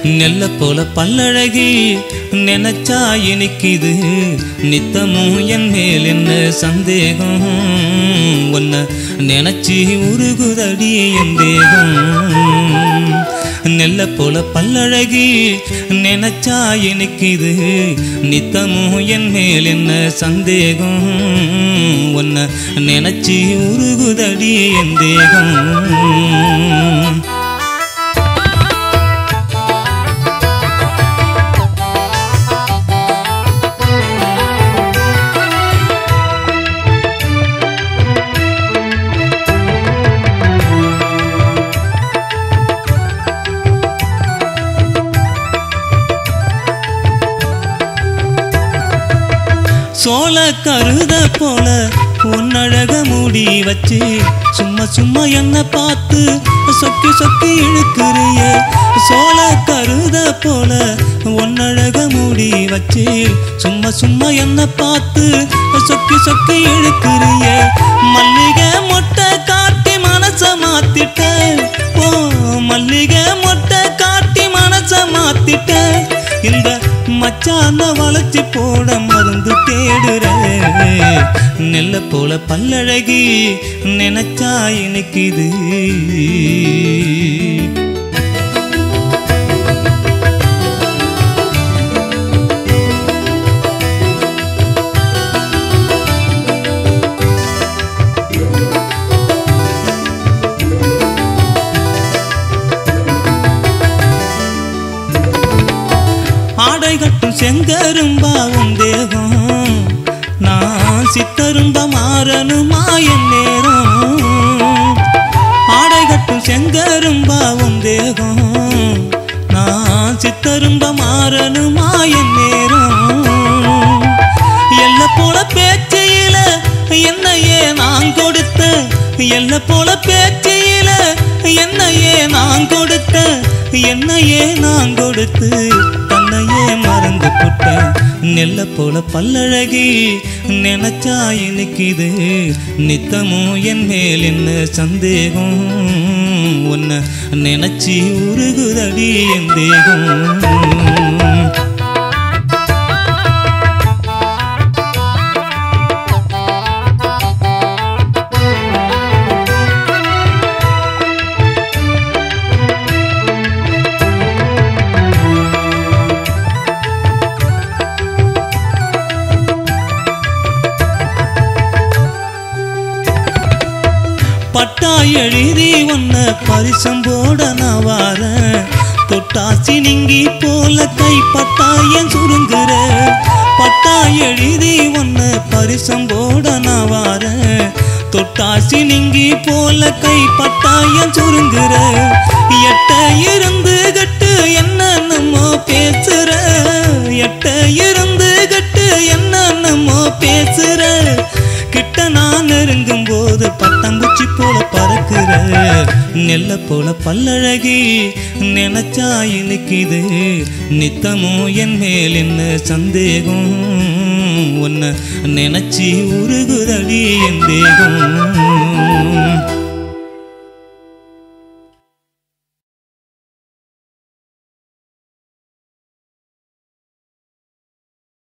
நெல்ல போல பல்லழகி நினைச்சா இனிக்குது நித்தமும் என் மேல் என்ன சந்தேகம் உன்னை நினைச்சி உருகுதடி என் தேகம் நெல்ல போல பல்லழகி நினைச்சா இனிக்குது நித்தமும் என் மேல் என்ன சந்தேகம் உன்னை நினைச்சி உருகுதடி என் தேகம் சோள கருத போல உன்னழக மூடி வச்சு சும்மா சும்மா என்ன பார்த்து சொக்கி சொக்கி இழுக்கிறிய சோள கருத போல உன்னழக மூடி வச்சு சும்மா சும்மா என்ன பார்த்து சொக்கி சொக்கி இழுக்கிறிய மல்லிகை மொட்டை காட்டி மனச மாத்திட்ட ஓ மல்லிகை மொட்டை காட்டி மனச மாத்திட்ட இந்த மச்சான வளைச்சி போட மருந்து தேடுற நெல்ல போல பல்லழகி நினைச்சா இனிக்குது ஆடை கட்டும் செங்கரும்பா உன் தேகம் நான் சித்தரும்பா மாறணுமா என் நேரம் ஆடை கட்டும் செங்கரும்பா உன் தேகம் நான் சித்தரும்பா மாறணுமா என் நேரம் எல்ல போல பேச்சையில என்னையே நான் கொடுத்த எல்ல போல பேச்சையில என்னையே நான் கொடுத்த என்னையே நான் கொடுத்து தன்னையே மறந்து புட்டேன் நெல்ல போல பல்லழகி நினைச்சா இனிக்குது நித்தமும் என் மேல் என்ன சந்தேகம் உன்னை நினைச்சி உருகுதடி என் தேகம் பட்டா எழுதி ஒன்ன பரிசம் போட நான் வாரேன் தொட்டாசி நீங்கி போல கை பட்டாயம் சுருங்குற பட்டா எழுதி ஒன்ன பரிசம் போட நான் வாரேன் தொட்டாசி நீங்கி போல கை பட்டாயம் சுருங்குற எட்ட இருந்து கட்டு என்னென்னமோ பேசுற எட்ட இருந்து கட்டு என்னென்னமோ பேசுற கிட்ட நான் நெருங்கும் போது பட்டாம்பூச்சி போல பறக்குற நெல்ல போல பல்லழகி நினைச்சா இனிக்குது நித்தமும் என் மேல் என்ன சந்தேகம் உன்னை நினைச்சி உருகுதடி என் தேகம்